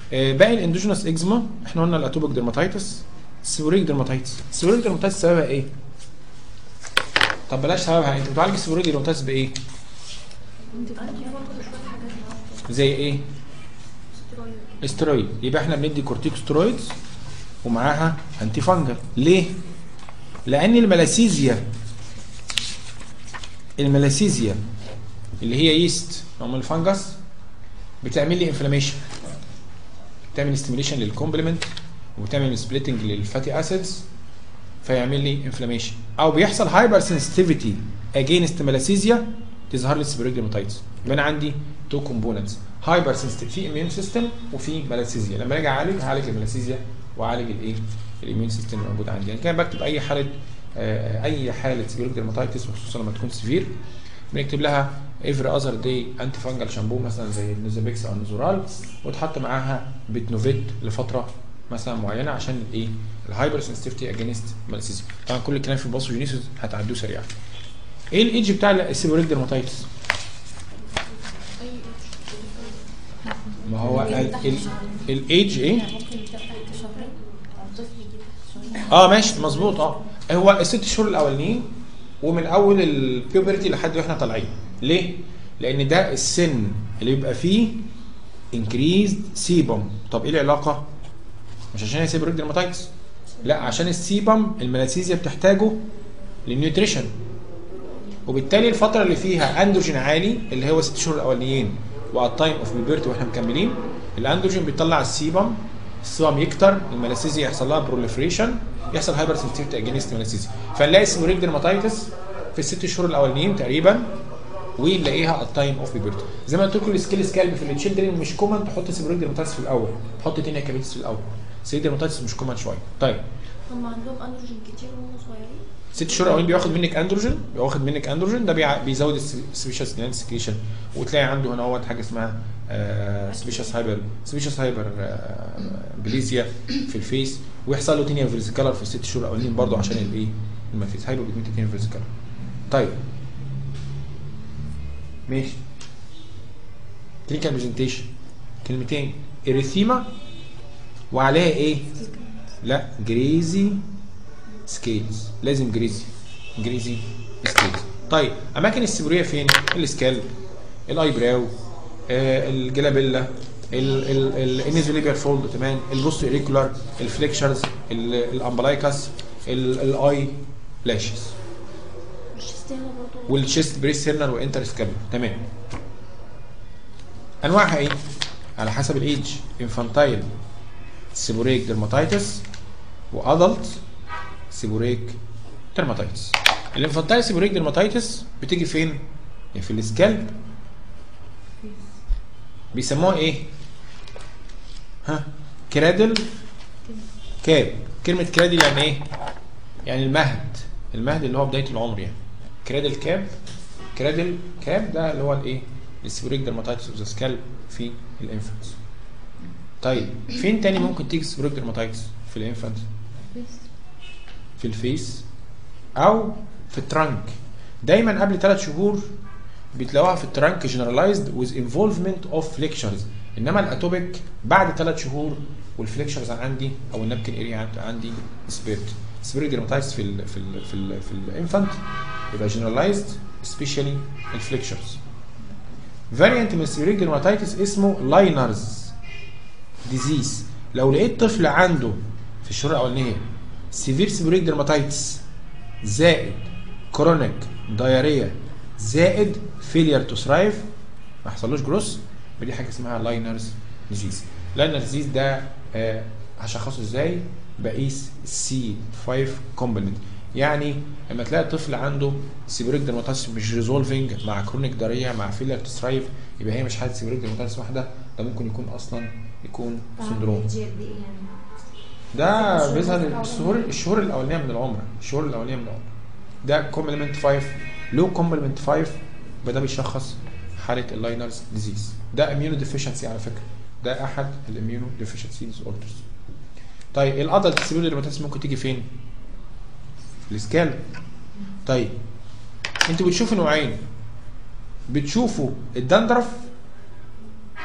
آه، باقي الاندوجينوس اكزيما احنا قلنا الاتوبيك ديرماتيتس السيبوريك ديرماتيتس السيبوريك ديرماتيتس سببها ايه؟ طب بلاش سببها انت بتعالج السيبوريك ديرماتيتس بايه؟ زي ايه؟ استرويد يبقى احنا بندي كورتيكوسترويدز ومعاها انتي فانجل ليه؟ لان الملاسيزيا الملاسيزيا اللي هي ييست او من الفنجس بتعمل لي انفلاميشن بتعمل ستيميليشن للكومبلمنت وبتعمل سبليتنج للفاتي اسيدز فيعمل لي انفلاميشن او بيحصل هايبر سنسيتيفيتي اجينست ملاسيزيا تظهر لي سبريك ديرماتايتس يبقى انا عندي تو كومبوننتس هايبر سنسيتيف في اميون سيستم وفي ملاسيزيا لما اجي اعالج هعالج الملاسيزيا واعالج الايه الاميون سيستم اللي موجود عندي يعني كان بكتب اي حاله آه، اي حاله سبريك ديرماتايتس وخصوصا لما تكون سيفير بنكتب لها افري اذر داي انتي فانجل شامبو مثلا زي النوزابيكس او النزورال وتحط معاها بتنوفيت لفتره مثلا معينه عشان الايه الهايبر سنسيتيفيتي اجينست مالسيزم طبعا كل الكلام في الباثوجينيسيس هتعدوه سريعا ايه الايدج بتاع السيبوريك ديرماتايتس ما هو الايدج ايه يعني ممكن تبقى شهرين او طفل يجيب شهرين اه ماشي مظبوط اه هو الست شهور الاولانيين ومن اول البيوبرتي لحد واحنا طالعين ليه؟ لان ده السن اللي بيبقى فيه انكريزد سيبم طب ايه العلاقه؟ مش عشان هي سيبريك ديرماتايتس لا عشان السيبم الملاسيزيا بتحتاجه للنيوتريشن وبالتالي الفتره اللي فيها اندروجين عالي اللي هو ست شهور الاولانيين وعلى التايم اوف بيبرتي واحنا مكملين الاندروجين بيطلع السيبم السيبم يكتر الملاسيزيا يحصل لها بروليفريشن يحصل هايبر سنسيتيفيتي اجينست ملاسيزيا فنلاقي سيبوريك ديرماتايتس في الست شهور الاولانيين تقريبا ونلاقيها التايم اوف بيبرتي زي ما قلت لكم السكيل سكالب في التشيلدرن مش كومن تحط سيبوريك ديرماتايتس في الاول تحط تينيا كابيتس في الاول سيبوريك ديرماتايتس مش كومن شويه طيب هم عندهم اندروجين كتير وهم صغيرين ست شهور الاولين بياخد منك اندروجين بياخد منك اندروجين ده بيع- بيزود السبيشال جلاند سكريشن وتلاقي عنده هنا هو حاجه اسمها سبيشال هايبر سبيشال هايبر بليزيا في الفيس ويحصل له تينيا فيرزيكالر في الست شهور الاولين برضه عشان الايه المفيس هايبر بيجمنت تينيا فيرزيكالر طيب ماشي كلينيكال برزنتيشن كلمتين اريثيما وعليها ايه؟ لا جريزي سكيلز لازم جريزي جريزي سكيلز طيب اماكن السبوريه فين السكالب الاي براو آه الجلابيلا النيزوليبيال فولد تمام البوست اريكولار الفليكشرز الامبلايكاس الاي لاشز الشيست هنا برضه والشيست بريس هيرنر وانتر سكابل تمام انواعها ايه على حسب الايدج انفانتايل سيبوريك ديرماتايتس وادلت سيبوريك ديرماتايتس الانفانتايل سيبوريك ديرماتايتس بتيجي فين يعني في السكالب بيسموها ايه ها كرادل كاب كلمة كرادل يعني ايه يعني المهد المهد اللي هو بداية العمر يعني كرادل كاب كرادل كاب ده اللي هو الايه السبوريك ديرماتايتس اوف ذا سكالب في الانفانتس طيب فين تاني ممكن تيجي سبوريك ديرماتايتس في الانفانتس في الفيس او في الترانك دايما قبل ثلاث شهور بتلاقوها في الترانك جنرالايزد with involvement of flexures انما الاتوبيك بعد ثلاث شهور والفليكشرز عندي او النبكن اريا عندي سبيرت سبيرت ديرماتايتس في ال في ال في ال في الانفانت يبقى جنرالايزد سبيشالي الفليكشرز فاريانت من السبيريك ديرماتايتس اسمه لاينرز ديزيز لو لقيت طفل عنده في الشهور الاولانيه سيفير سيبوريك ديرماتايتس زائد كرونيك دايريا زائد فيلير تو ثرايف ما حصلوش جروس دي حاجه اسمها لاينرز ديزيز لاينرز ديزيز ده آه هشخصه ازاي بقيس سي 5 كومبلمنت يعني لما تلاقي طفل عنده سيبوريك ديرماتايتس مش ريزولفنج مع كرونيك داريا مع فيلير تو ثرايف يبقى هي مش حاله سيبوريك ديرماتايتس واحده ده ممكن يكون اصلا يكون سندروم جي دي يعني ده بيظهر الشهور الشهور الاولانيه من العمر الشهور الاولانيه من العمر ده كومبلمنت 5 لو كومبلمنت 5 يبقى ده بيشخص حاله اللاينرز ديزيز ده اميونو ديفيشنسي على فكره ده احد الاميونو ديفيشنسي ديسوردرز طيب الادلت سيلولر ديرماتيتس ممكن تيجي فين في السكال طيب انتوا بتشوفوا نوعين بتشوفوا الدندرف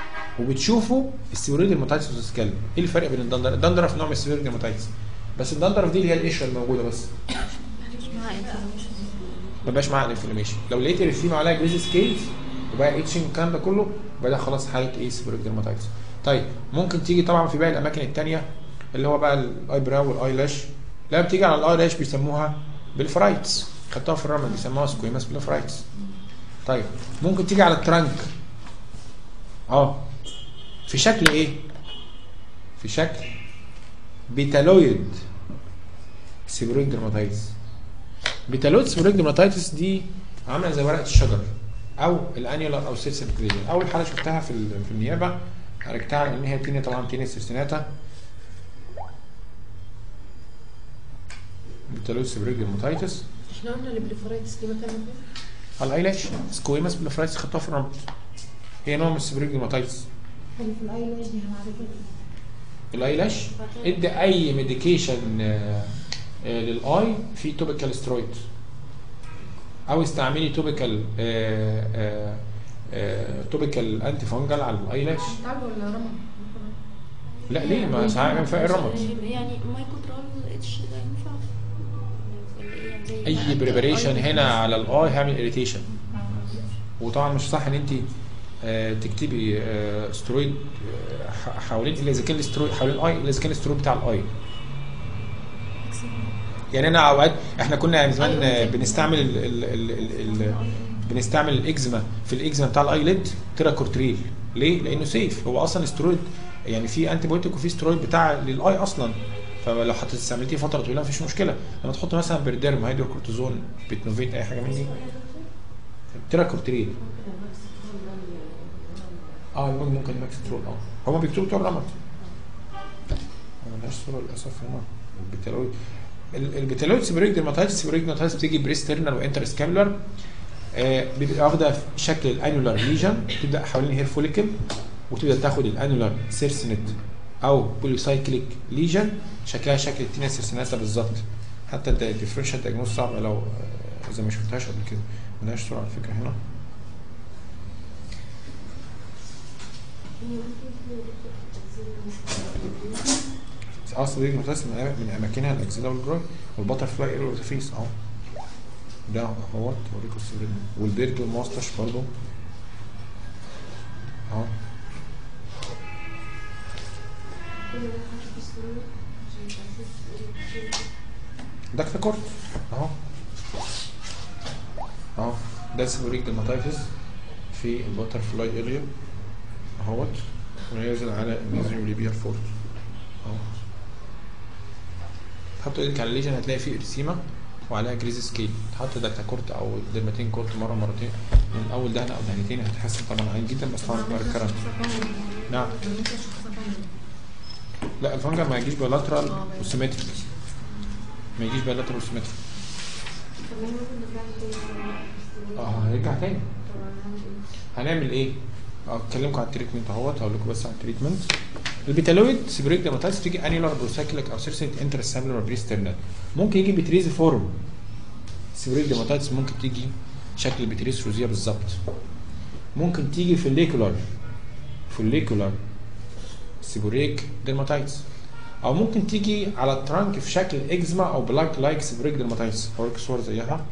وبتشوفوا السيوريد الموتايتس والسكال ايه الفرق بين الدندر الدندرف نوع من السيوريد الموتايتس بس الدندرف دي اللي هي القشره الموجوده بس مش معاها انفورميشن ما بقاش معاها الانفلاميشن لو لقيت الريثيما عليها جريز سكيلز وبقى اتشنج الكلام ده كله يبقى ده خلاص حاله ايه سيبوريك ديرماتايتس طيب ممكن تيجي طبعا في باقي الاماكن الثانيه اللي هو بقى الاي براو والاي لاش لا بتيجي على الاي لاش بيسموها بالفرايتس خدتها في الرمل بيسموها سكويماس بالفرايتس طيب ممكن تيجي على الترانك اه في شكل ايه في شكل بيتالويد سيبوريك ديرماتايتس بيتالويد سيبوريك ديرماتايتس دي عامله زي ورقه الشجر او الانيولار او سيرسل كليجن اول حاله شفتها في ال- في النيابه عرفتها على ان هي تينيا طبعا تينيا سيرسيناتا بيتالويد سيبوريك ديرماتايتس احنا قلنا البليفرايتس دي مكانها فين؟ على الايلاش سكويماس بلافرايتس خدتها في الرمل هي نوع من السيبوريك ديرماتايتس اللي في الايلاش دي هنعرفها الايلاش ادي اي ميديكيشن للاي في توبيكال سترويد او استعملي توبيكال توبيكال انتي فانجل على الايلاش تعب ولا رمى؟ لا ليه ما ساعات ينفع الرمد يعني مايكوترال اتش ده ينفع ولا ايه يعني زي اي بريبريشن هنا على الاي هيعمل اريتيشن وطبعا مش صح ان انت آه، تكتبي آه، سترويد آه، ح- حوالين الا اذا كان السترويد حوالين الاي الا اذا كان السترويد بتاع الاي يعني انا اوقات احنا كنا يعني زمان آه، بنستعمل ال ال ال ال ال بنستعمل الاكزيما في الاكزيما بتاع الايليد تيراكورتريل ليه؟ لانه سيف هو اصلا سترويد يعني في انتي بايوتيك وفي سترويد بتاع للاي اصلا فلو حطيت استعملتيه فتره طويله مفيش مشكله لما تحط مثلا برديرم هيدروكورتيزون بتنوفيت اي حاجه من دي تيراكورتريل اه يقول ممكن ماكسترول اه هما بيكتبوا بتوع الرمد ملهاش صوره للاسف هنا البيتالويد ال- البيتالويد سيبريك ديرماتايتس سيبريك ديرماتايتس بتيجي بريسترنال وانتر سكابلر آه بيبقى واخده شكل الانولار ليجن تبدا حوالين الهير فوليكل وتبدا تاخد الانولار سيرسنت او بوليسايكليك ليجن شكلها شكل التينا سيرسناتا بالظبط حتى الديفرنشال دايجنوز صعبه لو آه، اذا ما شفتهاش قبل كده ملهاش صوره على فكره هنا اصل دي متسم من اماكنها الاكزيلا والجروي والبتر فلاي اير والتفيس اهو ده اهوت اوريكم السبرين والبيرد والماستش برضو اهو ده كورت اهو اهو ده سيبوريك ديرماتايتس في البتر فلاي اريا اهوت ونازل على النيزيوم ليبيا الفورت اهو تحط ايدك على الليجن هتلاقي فيه ارسيما وعليها جريز سكيل تحط داكتاكورت او ديرماتين كورت مره مرتين من اول دهنه او دهنتين هتحسن طبعا عين جدا بس طبعا بتبقى ريكرنت نعم لا الفنجر ما يجيش بلاترال وسيمتريك ما يجيش بلاترال وسيمتريك اه هيرجع تاني هنعمل ايه؟ اكلمكم عن التريتمنت اهوت هقول لكم بس عن التريتمنت البيتالويد سيبريك ديرماتايتس بتيجي انيولار بروسايكليك او سيرسنت انترسابلر بريسترنال ممكن يجي بتريز فورم سيبريك ديرماتايتس ممكن تيجي شكل بتريز روزيا بالظبط ممكن تيجي في الليكولار في الليكولار سيبوريك ديرماتايتس او ممكن تيجي على الترانك في شكل اكزما او بلاك لايك سيبوريك ديرماتايتس هوريك صور زيها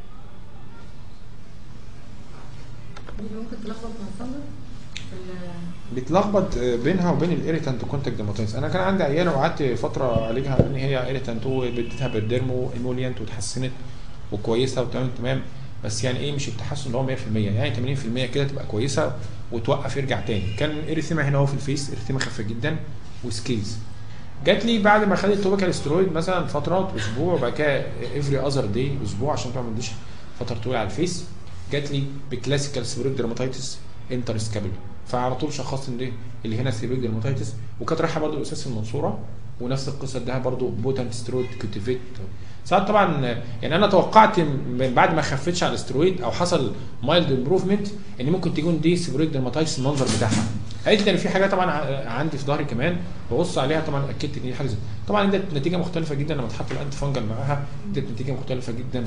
ممكن تلخبط مع الفندق في ال- بيتلخبط بينها وبين الايريتانت كونتاكت ديرماتايتس انا كان عندي عيانه وقعدت فتره اعالجها لان هي ايريتانت واديتها بالديرمو ايموليانت وتحسنت وكويسه وتمام تمام بس يعني ايه مش التحسن اللي هو 100% يعني 80% كده تبقى كويسه وتوقف يرجع تاني كان اريثيما هنا اهو في الفيس اريثيما خفيفه جدا وسكيلز جات لي بعد ما خدت توبيكال سترويد مثلا فترات اسبوع وبعد كده افري اذر داي اسبوع عشان طبعا ما اديش فتره طويله على الفيس جات لي بكلاسيكال سيبرويك درماتيتس انتر سكابل فعلى طول شخصت ان دي اللي هنا سيبرويك درماتيتس وكانت رايحه برضه اساس المنصوره ونفس القصه اداها برضه بوتنت سترويد كوتيفيت ساعات طبعا يعني انا توقعت من بعد ما خفتش على الاسترويد او حصل مايلد امبروفمنت ان ممكن تكون دي سيبرويك درماتيتس المنظر بتاعها قالت لي ان في حاجه طبعا ع- عندي في ظهري كمان ببص عليها طبعا اكدت ان دي حاجه زي طبعا ادت نتيجه مختلفه جدا لما تحط الانتي فانجل معاها ادت نتيجه مختلفه جدا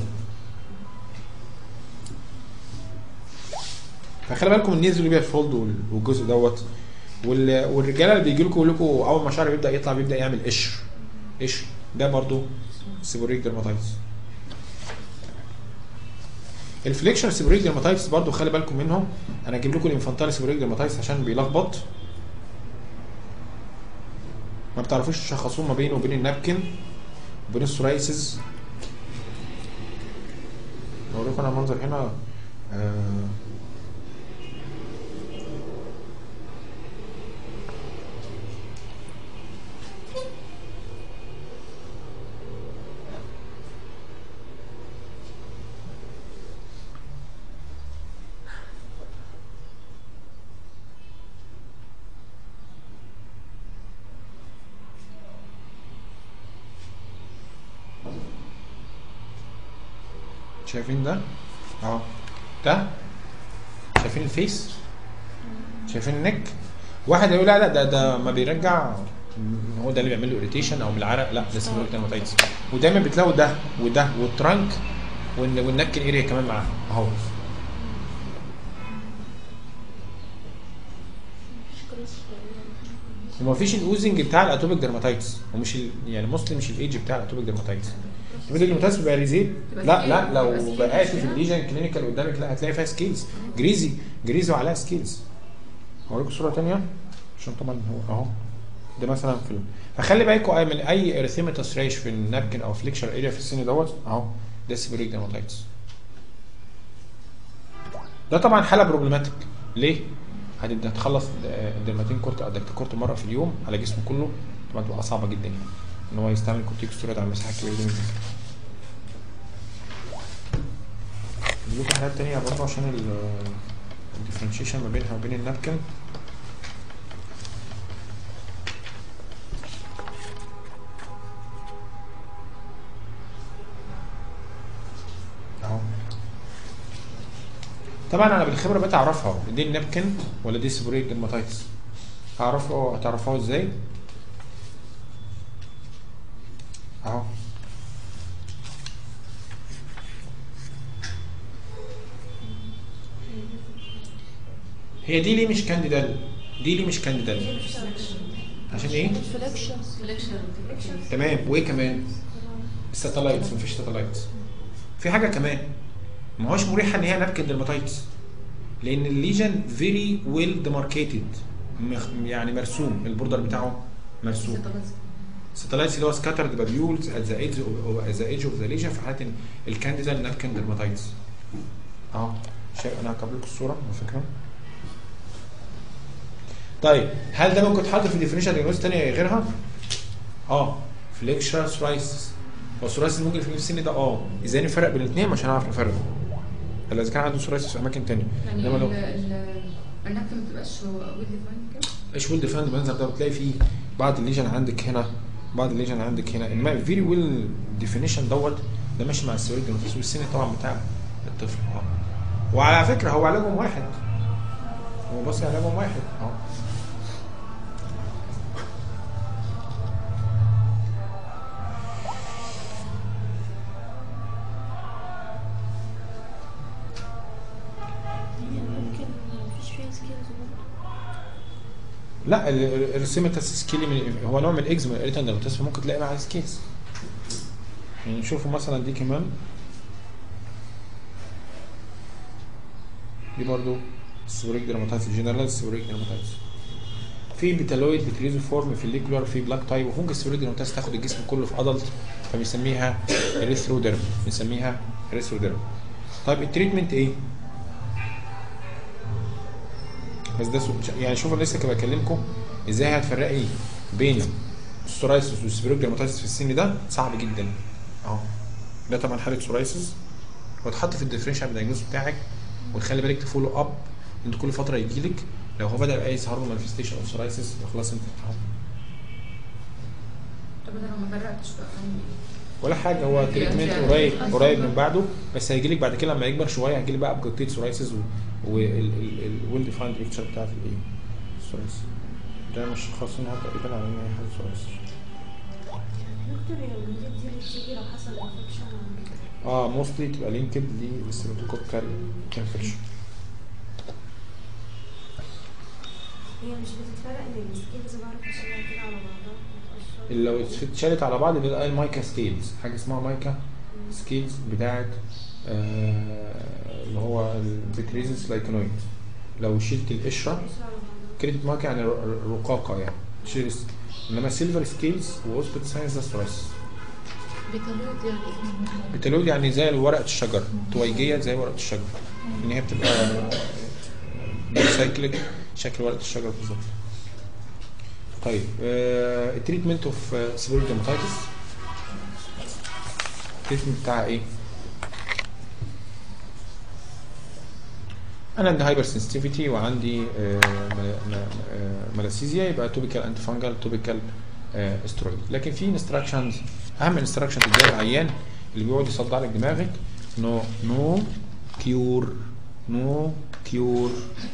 فخلي بالكم النيزل اللي فولد والجزء دوت وال... والرجاله اللي بيجي لكم يقول لكم اول ما شعره بيبدا يطلع بيبدا يعمل قشر قشر ده برضو سيبوريك ديرماتايتس الفليكشن سيبوريك ديرماتايتس برضو خلي بالكم منهم انا هجيب لكم الانفانتال سيبوريك ديرماتايتس عشان بيلخبط ما بتعرفوش تشخصوه ما بينه وبين النابكن وبين السورايسز اوريكم انا المنظر هنا آه شايفين ده اهو ده شايفين الفيس شايفين النك واحد هيقول لا لا ده ده ما بيرجع م- هو ده اللي بيعمل له اريتيشن او من العرق لا ده اسمه ديرماتايتس ودايما بتلاقوا ده وده والترانك وال- والنك اريا كمان معاه اهو مش كروس وما فيش الاوزنج بتاع الاتوبيك ديرماتايتس ومش ال... يعني موستلي مش الايدج بتاع الاتوبيك ديرماتايتس الاتوبيك ديرماتايتس بيبقى ريزيد تبقى لا سكيل. لا تبقى لو سكيل بقاش مش في كده؟ الليجن كلينيكال قدامك لا هتلاقي فيها سكيلز جريزي جريزي وعليها سكيلز هوريكم صوره ثانيه عشان طبعا هو اهو ده مثلا في ال... فخلي بالكم أي من اي ارثيماتوس ريش في النابكن او فليكشر اريا في السن دوت اهو ده سيبوريك ديرماتايتس ده طبعا حاله بروبلماتيك ليه؟ هتبدا تخلص الدرماتين كورت او كورت مره في اليوم على جسمه كله طبعا تبقى صعبه جدا يعني ان هو يستعمل كورتيكوستيرويد على مساحه كبيره جدا نجيب لكم حاجات تانية برضه عشان الديفرنشيشن ما بينها وبين النابكن اهو طبعا انا بالخبره بقيت اعرفها دي النابكن ولا دي سيبوريك ديرماتايتس هعرفه هتعرفوها ازاي اهو هي دي ليه مش كانديدال دي ليه مش كانديدال عشان ايه الفليكشن تمام وايه كمان الساتلايتس مفيش ساتلايتس في حاجه كمان ما هوش مريحه ان هي نابكن ديرماتايتس لان الليجن فيري ويل ديماركيتد يعني مرسوم البوردر بتاعه مرسوم ساتلايتس اللي هو سكاترد بابيولز ات ذا ايدج ات ذا ايدج اوف ذا ليجن في حاله الكانديدا نابكن ديرماتايتس اهو شايف انا هكتب لكم الصوره على فكره طيب هل ده ممكن يتحط في ديفينيشن دياجنوز ثانيه غيرها؟ اه فليكشر سرايسس هو السورايسس ممكن في السن ده اه ازاي نفرق بين الاثنين مش هنعرف نفرق الا اذا كان عنده سورايسس في اماكن ثانيه يعني انما لو ال- ال- النكته ما بتبقاش ويل ديفايند كده ايش ويل ديفايند المنظر ده بتلاقي فيه بعض الليجن عندك هنا بعض الليجن عندك هنا انما فيري ويل ديفينيشن دوت ده ماشي مع السويد جنوتيس والسن طبعا بتاع الطفل اه وعلى فكره هو علاجهم واحد هو بص علاجهم واحد اه ممكن مفيش فيها سكيلز برضه لا الريسيمتاس سكيلي من هو نوع من الاكزيما الاريتان ديرماتيس ممكن تلاقي معاه سكيلز يعني نشوفوا مثلا دي كمان دي برضو سوريك ديرماتايتس جنرال سوريك ديرماتايتس في بيتالويد بتريزو فورم في الليكولار في بلاك تايب وممكن السوريك ديرماتايتس تاخد الجسم كله في ادلت فبنسميها اريثروديرم بنسميها اريثروديرم طيب التريتمنت ايه؟ بس ده سو- يعني شوف انا لسه كنت بكلمكم ازاي هتفرقي بين السورايسس والسبيروك ديرماتايتس في السن ده صعب جدا اهو ده طبعا حاله سورايسس وتحط في الديفرنشال دايجنوز بتاعك وتخلي بالك تفولو اب انت كل فتره يجي لك لو هو بدا باي يظهر له مانيفستيشن اوف سورايسس خلاص انت اهو طب انا لو ما فرقتش بقى يعني ولا حاجه هو يعني تريتمنت يعني قريب أصلاً قريب بقى. من بعده بس هيجي لك بعد كده لما يكبر شويه هيجي لك بقى بجلطيت سورايسس والويل ديفايند بيكتشر بتاعت الايه السورايسس ده مش خاصينها تقريبا على ان هي حاجه سورايسس دكتور هي الولاد دي بتيجي لو حصل انفكشن اه موستلي تبقى لينكد للستريبتوكوكال انفكشن هي مش بتتفرق ان السكيلز بعرف اشيلها كده على بعضها متقشرة. لو اتشالت على بعض بيبقى المايكا سكيلز حاجه اسمها مايكا سكيلز بتاعت آه، اللي هو البتريزس لايكونويد لو شلت القشره متقشرة على بعضها. كريدت مارك يعني ر- ر- رقاقه يعني شيل انما سيلفر سكيلز واوسبت ساينس ده ثرايس بيتلوت يعني ايه؟ بتلود يعني زي ورقه الشجر تويجيه زي ورقه الشجر ان هي بتبقى سايكليك شكل ورقه الشجر بالظبط طيب التريتمنت اوف سيفير ديرماتيتس التريتمنت بتاعها ايه؟ انا عندي هايبر سنسيتيفيتي وعندي ملاسيزيا يبقى توبيكال انتي فانجل توبيكال استرويد لكن في انستراكشنز اهم انستراكشن تديها العيان اللي بيقعد يصدع لك دماغك نو نو كيور نو كيور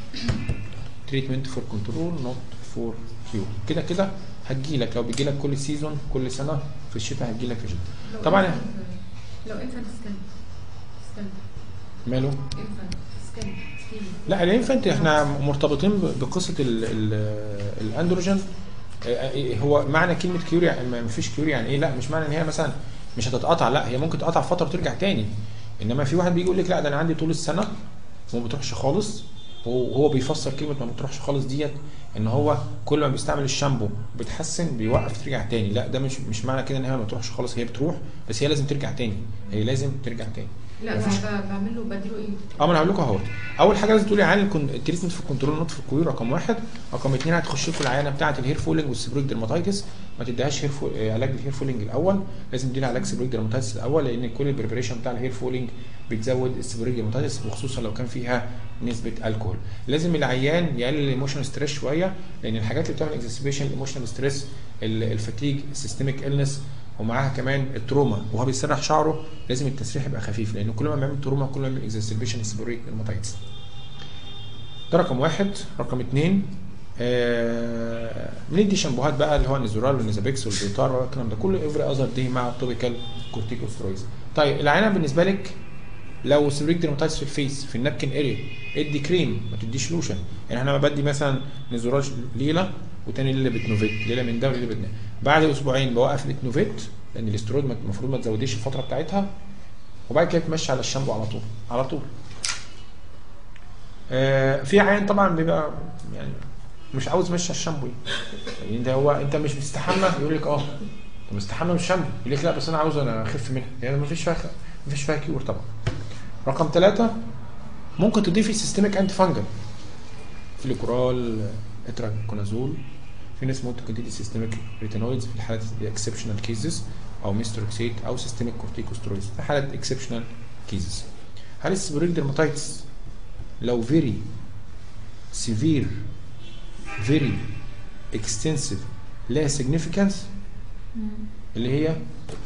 تريتمنت فور كنترول نوت فور كيور كده كده هتجيلك لو بيجيلك كل سيزون كل سنه في الشتاء هتجيلك في الشتاء لو طبعا infant- لو انفانت سكن سكن ماله انفانت سكن سكين لا الانفنت احنا مرتبطين ب- بقصه ال ال الاندروجين اه، هو معنى كلمه كيوري يعني ما فيش كيوري يعني ايه لا مش معنى ان هي مثلا مش هتتقطع لا هي ممكن تقطع فتره وترجع تاني انما في واحد بيجي يقول لك لا ده انا عندي طول السنه وما بتروحش خالص وهو بيفسر كلمه ما بتروحش خالص ديت ان هو كل ما بيستعمل الشامبو بيتحسن بيوقف ترجع تاني لا ده مش مش معنى كده ان هي ما بتروحش خالص هي بتروح بس هي لازم ترجع تاني هي لازم ترجع تاني لا مفيش- ب- ب- بعمل له بديله ايه؟ اه ما انا هقول لكم اهوت اول حاجه لازم تقولي عن الكون- التريتمنت في الكنترول نوت في الكوير رقم واحد رقم اثنين هتخش في العيانه بتاعه الهير فولينج والسبرويك ديرماتيتس ما تديهاش هير فول... آه، علاج الهير فولينج الاول لازم تديها علاج سبرويك ديرماتيتس الاول لان كل البريبريشن بتاع الهير فولينج بتزود السبرويك ديرماتيتس وخصوصا لو كان فيها نسبه الكحول لازم العيان يقلل الايموشنال ستريس شويه لان الحاجات اللي بتعمل اكزاسبيشن الايموشنال ستريس الفتيج السيستميك النس ومعاها كمان التروما وهو بيسرح شعره لازم التسريح يبقى خفيف لان كل ما بيعمل تروما كل ما بيعمل اكزاسبيشن السبوريك ديرماتيتس ده رقم واحد رقم اتنين آه بندي شامبوهات بقى اللي هو النزورال والنيزابيكس والبيوتار والكلام ده كله افري اذر دي مع التوبيكال كورتيكوسترويدز طيب العينه بالنسبه لك لو سبريك ديرماتيتس في الفيس في النابكن اريا ادي كريم ما تديش لوشن يعني احنا بدي مثلا نزورال ليله وتاني ليله بتنوفيت ليله من ده وليله من ده بعد اسبوعين بوقف الاتنوفيت لان الاسترويد ما- المفروض ما تزوديش الفتره بتاعتها وبعد كده تمشي على الشامبو على طول على طول آه في عيان طبعا بيبقى يعني مش عاوز يمشي على الشامبو يعني انت هو انت مش بتستحمى يقول لك اه طب مستحمى من الشامبو يقول لك لا بس انا عاوز انا اخف منها يعني ما فيش فيها ما فيش فيها كيور طبعا رقم ثلاثة ممكن تضيفي سيستميك انتي فانجل فليكورال اتراكونازول في ناس ممكن تدي سيستميك ريتينويدز في الحالات الاكسبشنال كيسز او ميستروكسيت او سيستميك كورتيكوسترويدز في حالات اكسبشنال كيسز هل السبوريك ديرماتيتس لو فيري سيفير فيري اكستنسيف لها significance اللي هي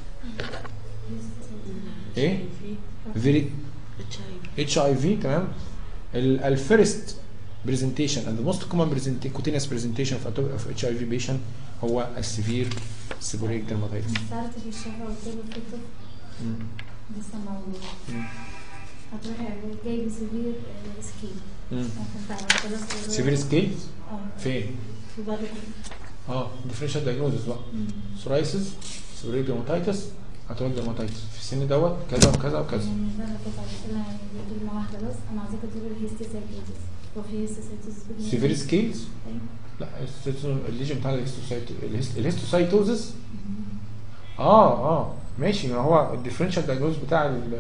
ايه فيري اتش اي في تمام الفيرست برزنتيشن and the most common presentation cutaneous presentation of of HIV patient هو السيفير سيبوريك ديرماتيتس سألت في الشهر قلت له في الطب لسه موجود هتروحي جايب سيفير سكين ممكن تعرف خلاص سيفير سكيل اه فين؟ في بعض كده اه ديفرنشال دايجنوزس بقى سورايسيس سيبوريك ديرماتيتس اترويك ديرماتيتس في السن دوت كذا وكذا وكذا يعني ده انا كنت قلت لها دي كلمه واحده بس انا عايزاك تقولي الهيستيسايتوزس هو في هيستيسايتوزس سيفير سكيلز لا الهيستوسايتو- الليجن بتاع الهيستوسايتو الهيست- الهيستوسايتوزس اه اه ماشي ما هو الديفرنشال دايجنوز بتاع ال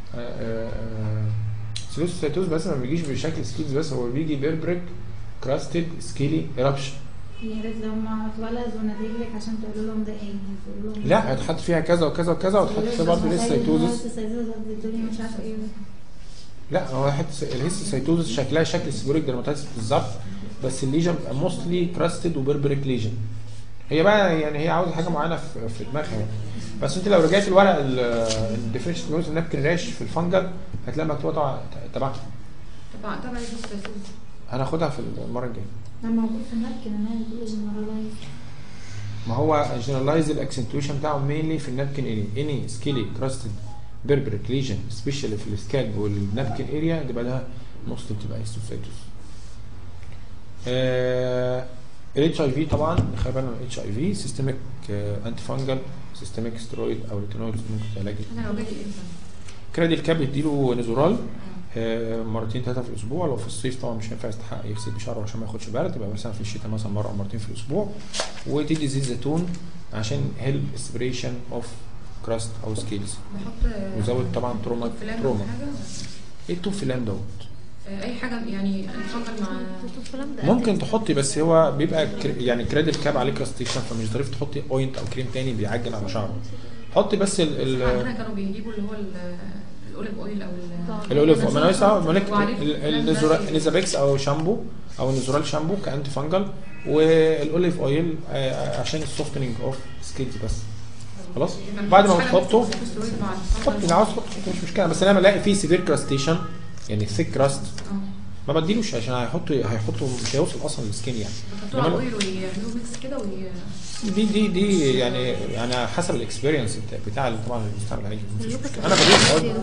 الهيستوسايتوز بس ما بيجيش بشكل سكيلز بس هو بيجي بيربريك كراستد سكيلي ايربشن يا ريت لو ما اتولد وناديك لك عشان تقول لهم ده ايه تقول لهم لا هتحط فيها كذا وكذا وكذا وتحط فيها برضه الهيستوسايتوزس الهيستيسايتوزس الدنيا مش عارفه ايه لا هو حته الهيستوسايتوزس شكلها شكل السيبوريك ديرماتيتس بالظبط بس الليجن بيبقى موستلي كراستد وبربريك ليجن هي بقى يعني هي عاوزه حاجه معينه في, في دماغها يعني بس انت لو رجعت الورق الديفرنشال دايجنوز النابكن راش في الفنجل هتلاقي مكتوبه طبعا تبعها طبعا طبعا الهيستوسايتوز هناخدها في المره الجايه ده موجود في النبكن انا بقول جنرالايز ما هو جنرالايز الاكسنتويشن بتاعه مينلي في النابكن اريا اني سكيلي كراستد بربريك ليجن سبيشالي في السكالب والنابكن اريا دي بقى لها موستلي بتبقى هيستوسايتوس الاتش اي في طبعا خلي بالنا من الاتش اي في سيستميك انتي فانجل سيستميك سترويد او ريتينويد ممكن تعالج انا لو جالي امتى؟ كريدي الكاب يديله نزورال آه، مرتين ثلاثه في الاسبوع لو في الصيف طبعا مش هينفع يستحق يغسل بشعره عشان ما ياخدش برد يبقى مثلا في الشتاء مثلا مره او مرتين في الاسبوع وتدي زيت زيتون عشان هيلب اسبريشن اوف كراست او سكيلز بحط وزود طبعا تروما فلان تروما حاجه ايه التوفيلان دوت آه، اي حاجه يعني نفكر مع الكلام ده ممكن تحطي بس هو بيبقى كر... يعني كريدت كاب عليه كراستيشن فمش ظريف تحطي اوينت او كريم تاني بيعجن على شعره حطي بس ال عندنا ال كانوا بيجيبوا اللي هو ال- الاوليف اويل او ال- الاوليف ما انا لسه بقول لك وعليه ال- فلان النزورا- ده. النيزابيكس او شامبو او النزورال شامبو كانتي فانجل والاوليف اويل آه، عشان السوفتنج اوف سكيلز بس خلاص يعني بعد ما مفيش حاجة بتحطه بتحط سترويد مع حط الفانجل. اللي عاوز تحط مش مشكله بس انا لما الاقي فيه سيفير كراستيشن يعني ثيك كراست اه ما بديلوش عشان هيحط هيحطه مش هيوصل اصلا للسكين يعني بيحطوه على الاويل ويعملوا ميكس كده وي دي دي دي يعني يعني حسب الاكسبيرينس بتاع اللي طبعا اللي بيستعمل عليه مش مشكلة. انا بديل مواد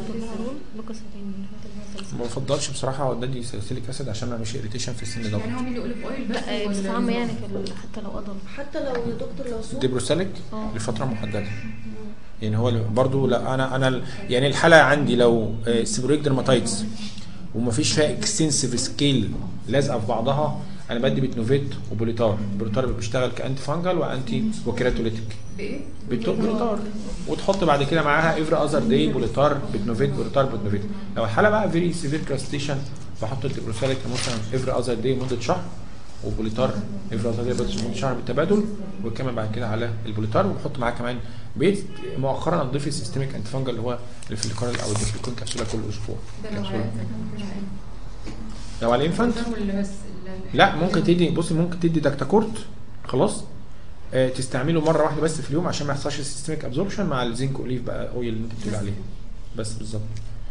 ما بفضلش بصراحه ادي ساليسيليك اسيد عشان ما مش اريتيشن في السن دوت يعني هو مين اوليف اويل بس لا ولا بصفة عامة يعني في ال- حتى لو قدر حتى لو يا دكتور لو صوت ديبروساليك اه. لفتره محدده يعني هو برضو لا انا انا ال- يعني الحاله عندي لو سيبوريك درماتايتس ومفيش فيها اكستنسيف سكيل لازقه في بعضها انا بدي بتنوفيت وبوليتار البوليتار بيشتغل كانتي فانجل وانتي وكيراتوليتيك بايه؟ بتو- بوليتار وتحط بعد كده معاها افري اذر داي بوليتار بتنوفيت بوليتار بتنوفيت لو الحاله بقى فيري سيفير كراستيشن بحط الديبروساليك مثلا افري اذر داي مده شهر وبوليتار افري اذر داي مده شهر بالتبادل وكمان بعد كده على البوليتار وبحط معاه كمان بقيت مؤخرا اضيف السيستميك انتي فانجل اللي هو اللي في الكورال او الديبليكون كبسوله كل اسبوع ده لو كبسولة. على لو على الانفانت ده ولا بس ال- لا ممكن تدي بصي ممكن تدي داكتاكورت خلاص آه تستعمله مره واحده بس في اليوم عشان ما يحصلش سيستميك ابزوربشن مع الزنك اوليف بقى اويل اللي انت بتقول عليه بس بالظبط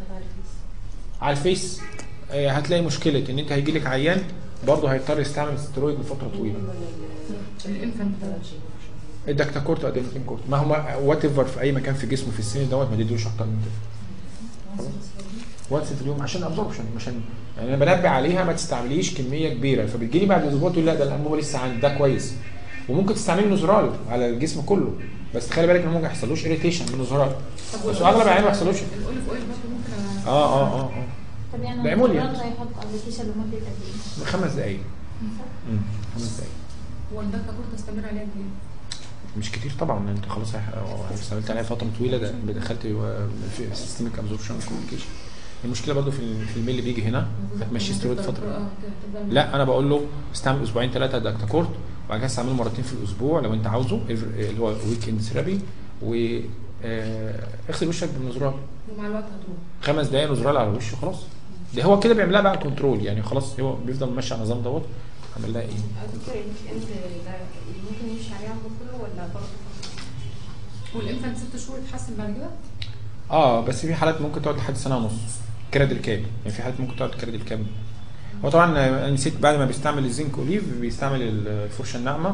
على الفيس آه هتلاقي مشكله ان انت هيجي لك عيان برضه هيضطر يستعمل ستيرويد لفتره طويله الانفانت الداكتاكورت او الدينكورت ما هو وات ايفر في اي مكان في جسمه في السن دوت ما تديلوش اكتر من كده خلاص وانس في اليوم عشان ابزوربشن عشان يعني انا بنبه عليها ما تستعمليش كميه كبيره فبتجيلي بعد اسبوع تقول لا ده الانبوبه لسه عندي ده كويس وممكن تستعملي نزرال على الجسم كله بس خلي بالك ان ممكن ما يحصلوش اريتيشن من نزرال بس اغلب العيال ما يحصلوش الاوليف اويل برضه ممكن أ- اه اه اه اه طب يعني ده إيموليانت. الدكتور هيحط ابلكيشن لمدة قد ايه؟ من خمس دقايق امم خمس دقايق هو الدكتور كورت استمر عليها قد ايه؟ مش كتير طبعا انت خلاص هي- استعملت عليها فتره طويله ده دخلت في سيستميك ابزوربشن كوميونيكيشن المشكله برضو في ال- في الميل اللي بيجي هنا هتمشي ستيرويد فتره اه تفضل- لا انا بقول له استعمل اسبوعين ثلاثه داكتاكورت وبعد كده استعمله مرتين في الاسبوع لو انت عاوزه every- اللي هو ويك اند ثيرابي و آه، اغسل وشك بالنزرال ومع الوقت هتروح خمس دقايق نزرال على وشه خلاص ده هو كده بيعملها بقى كنترول يعني خلاص هو بيفضل ماشي على النظام دوت عمل لها ايه دكتور الانت ده ممكن يمشي عليه عمره كله ولا برضه والانفانت ست شهور يتحسن بعد كده؟ اه بس في حالات ممكن تقعد لحد سنه ونص كراد الكاب يعني في حالات ممكن تقعد كراد الكاب هو طبعا انا نسيت بعد ما بيستعمل الزنك اوليف بيستعمل الفرشه الناعمه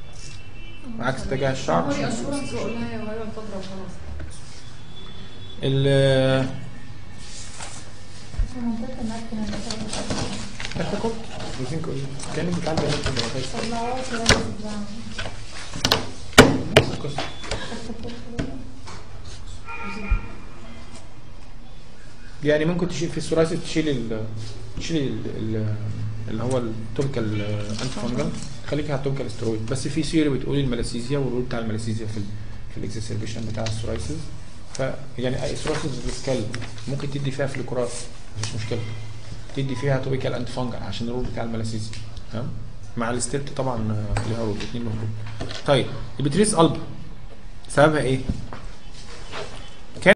عكس اتجاه الشعر هو اشورنس واقول لها هيقعد فتره وخلاص ال في منطقة النركن انا التكوت الزنك اوليف كانك بتعالج الناس الدراسات طب ما هو كده بقى. يعني ممكن تشيل في الثلاثي تشيل ال تشيل ال ال اللي هو التوبيكال انتي فانجل خليك على التوبيكال سترويد بس في سيري بتقول الملاسيزيا والرول بتاع الملاسيزيا في ال في الاكسسربيشن بتاع السورايسيس ف يعني اي سورايسيس بالسكال ممكن تدي فيها فليكورات مفيش مشكله تدي فيها توبيكال انتي فانجل عشان الرول بتاع الملاسيزيا تمام مع الستيرت طبعا آه، ليها رول الاثنين لهم رول طيب البتريس قلب سببها ايه؟